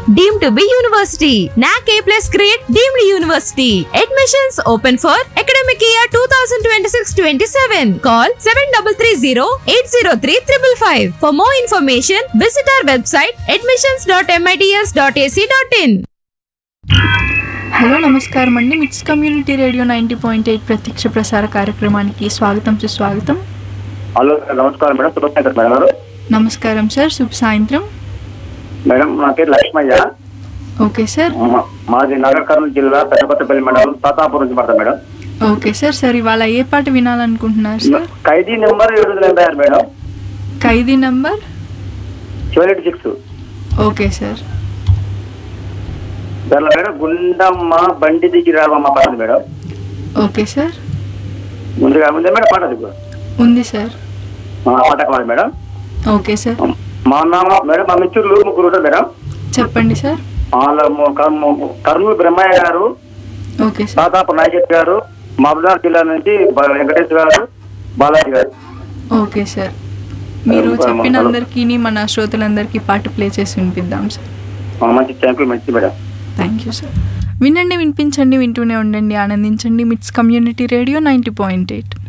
deemed to be university. NAC A plus grade deemed university. Admissions open for academic year 2026-27. Call 7330-803-555. For more information, visit our website admissions.mits.ac.in. Hello నమస్కారం అండి MITS community radio ninety point eight ప్రత్యక్ష ప్రసార కార్యక్రమానికి స్వాగతం సుస్వాగతం hello sir నమస్కారం madam శుభ సాయంత్రం మేడం గారు నమస్కారం సార్ శుభ సాయంత్రం మేడం నా పేరు లక్ష్మయ్య ఓకే సార్ మా- మాది నగర్ కర్నూలు జిల్లా పెద్దకొత్తపల్లి మండలం తాతాపూర్ నుంచి పడతాం మేడం ఓకే సార్ సార్ ఇవాళ ఏ పాట వినాలనుకుంటున్నారు సార్ ఖైదీ నెంబర్ ఏడు వందల ఎనభై ఆరు madam Khaidi number seven eight six okay sir దానిలో మేడం గుండమ్మ బండి దిగి రావమ్మ పాట ఉంది మేడం ఓకే సార్ ముందుగా ముందే మేడం పాట అది కూడా. ఉంది సార్ ఆ పాట కావాలి మేడం ఓకే సార్ మా నాన్న మేడం మా మిత్రులు ముగ్గురు ఉంటారు మేడం చెప్పండి సార్ వాళ్ళ ము- కర్నూ- కర్నూలు బ్రహ్మయ్య గారు ఓకే సార్ తాతాపూర్ నాయకెట్ గారు మహబూబ్నగర్ జిల్లా నుంచి బ- వెంకటేష్ గారు బాలాజీ గారు ఓకే సార్ మీరు చెప్పిన అందరికీ మన శ్రోతలందరికీ పాట ప్లే చేసి వినిపిద్దాం సార్ ఆ, మంచి థ్యాంక్ యూ మంచి మేడం థ్యాంక్ యూ సార్ వినండి వినిపించండి వింటూనే ఉండండి ఆనందించండి MITS community radio ninety point eight